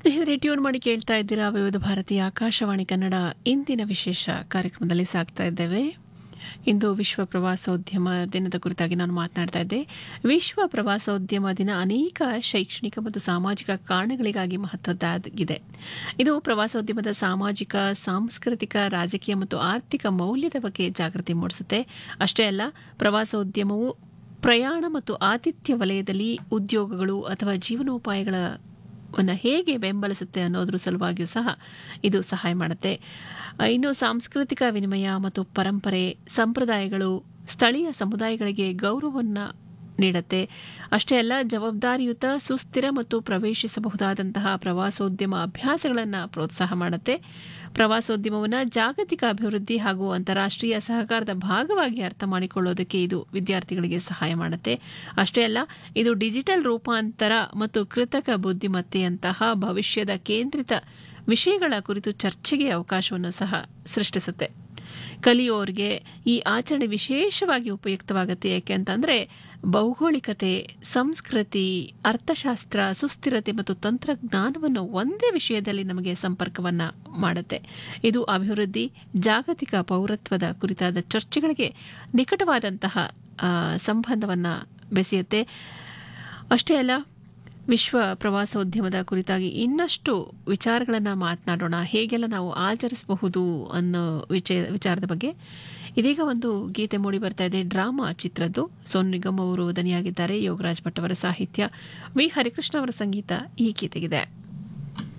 ಸ್ನೇಹಿತರೆ ಟ್ಯೂನ್ ಮಾಡಿ ಕೇಳ್ತಾ ಇದ್ದೀರಾ ವಿವಿಧ ಭಾರತೀಯ ಆಕಾಶವಾಣಿ ಕನ್ನಡ ಇಂದಿನ ವಿಶೇಷ ಕಾರ್ಯಕ್ರಮದಲ್ಲಿ ಸಾಗ್ತಾ ಇದ್ದೇವೆ ಇಂದು ವಿಶ್ವ ಪ್ರವಾಸೋದ್ಯಮ ದಿನದ ಕುರಿತಾಗಿ ನಾನು ಮಾತನಾಡ್ತಾ ಇದ್ದೆ ವಿಶ್ವ ಪ್ರವಾಸೋದ್ಯಮ ದಿನ ಅನೇಕ ಶೈಕ್ಷಣಿಕ ಮತ್ತು ಸಾಮಾಜಿಕ ಕಾರಣಗಳಿಗಾಗಿ ಮಹತ್ವದ್ದಾಗಿದೆ ಇದು ಪ್ರವಾಸೋದ್ಯಮದ ಸಾಮಾಜಿಕ ಸಾಂಸ್ಕೃತಿಕ ರಾಜಕೀಯ ಮತ್ತು ಆರ್ಥಿಕ ಮೌಲ್ಯದ ಬಗ್ಗೆ ಜಾಗೃತಿ ಮೂಡಿಸುತ್ತೆ ಅಷ್ಟೇ ಅಲ್ಲ ಪ್ರವಾಸೋದ್ಯಮವು ಪ್ರಯಾಣ ಮತ್ತು ಆತಿಥ್ಯ ವಲಯದಲ್ಲಿ ಉದ್ಯೋಗಗಳು ಅಥವಾ ಜೀವನೋಪಾಯಗಳ ವನ್ನು ಹೇಗೆ ಬೆಂಬಲಿಸುತ್ತೆ ಅನ್ನೋದ್ರ ಸಲುವಾಗಿಯೂ ಸಹ ಇದು ಸಹಾಯ ಮಾಡುತ್ತೆ ಇನ್ನು ಸಾಂಸ್ಕೃತಿಕ ವಿನಿಮಯ ಮತ್ತು ಪರಂಪರೆ ಸಂಪ್ರದಾಯಗಳು ಸ್ಥಳೀಯ ಸಮುದಾಯಗಳಿಗೆ ಗೌರವವನ್ನು ನೀಡುತ್ತೆ ಅಷ್ಟೇ ಅಲ್ಲ ಜವಾಬ್ದಾರಿಯುತ ಸುಸ್ಥಿರ ಮತ್ತು ಪ್ರವೇಶಿಸಬಹುದಾದಂತಹ ಪ್ರವಾಸೋದ್ಯಮ ಅಭ್ಯಾಸಗಳನ್ನು ಪ್ರೋತ್ಸಾಹ ಮಾಡುತ್ತೆ ಪ್ರವಾಸೋದ್ಯಮವನ್ನು ಜಾಗತಿಕ ಅಭಿವೃದ್ಧಿ ಹಾಗೂ ಅಂತಾರಾಷ್ಟ್ರೀಯ ಸಹಕಾರದ ಭಾಗವಾಗಿ ಅರ್ಥ ಮಾಡಿಕೊಳ್ಳೋದಕ್ಕೆ ಇದು ವಿದ್ಯಾರ್ಥಿಗಳಿಗೆ ಸಹಾಯ ಮಾಡುತ್ತೆ ಅಷ್ಟೇ ಅಲ್ಲ ಇದು ಡಿಜಿಟಲ್ ರೂಪಾಂತರ ಮತ್ತು ಕೃತಕ ಬುದ್ಧಿಮತ್ತೆಯಂತಹ ಭವಿಷ್ಯದ ಕೇಂದ್ರಿತ ವಿಷಯಗಳ ಕುರಿತು ಚರ್ಚೆಗೆ ಅವಕಾಶವನ್ನು ಸಹ ಸೃಷ್ಟಿಸುತ್ತೆ ಕಲಿಯೋರಿಗೆ ಈ ಆಚರಣೆ ವಿಶೇಷವಾಗಿ ಉಪಯುಕ್ತವಾಗುತ್ತೆ ಯಾಕೆ ಅಂತಂದರೆ ಭೌಗೋಳಿಕತೆ ಸಂಸ್ಕೃತಿ ಅರ್ಥಶಾಸ್ತ್ರ ಸುಸ್ಥಿರತೆ ಮತ್ತು ತಂತ್ರಜ್ಞಾನವನ್ನು ಒಂದೇ ವಿಷಯದಲ್ಲಿ ನಮಗೆ ಸಂಪರ್ಕವನ್ನು ಮಾಡುತ್ತೆ ಇದು ಅಭಿವೃದ್ಧಿ ಜಾಗತಿಕ ಪೌರತ್ವದ ಕುರಿತಾದ ಚರ್ಚೆಗಳಿಗೆ ನಿಕಟವಾದಂತಹ ಸಂಬಂಧವನ್ನು ಬೆಸೆಯುತ್ತೆ ಅಷ್ಟೇ ಅಲ್ಲ ವಿಶ್ವ ಪ್ರವಾಸೋದ್ಯಮದ ಕುರಿತಾಗಿ ಇನ್ನಷ್ಟು ವಿಚಾರಗಳನ್ನು ಮಾತನಾಡೋಣ ಹೇಗೆಲ್ಲ ನಾವು ಆಚರಿಸಬಹುದು ಅನ್ನೋ ವಿಚಯ ವಿಚಾರದ ಬಗ್ಗೆ ಇದೀಗ ಒಂದು ಗೀತೆ ಮೂಡಿ ಬರ್ತಾ ಇದೆ ಡ್ರಾಮಾ ಚಿತ್ರದ್ದು ಸೋನು ನಿಗಮ್ ಅವರು ದನಿಯಾಗಿದ್ದಾರೆ ಯೋಗರಾಜ್ ಭಟ್ ಅವರ ಸಾಹಿತ್ಯ ವಿ ಹರಿಕೃಷ್ಣ ಅವರ ಸಂಗೀತ ಈ ಗೀತೆಗಿದೆ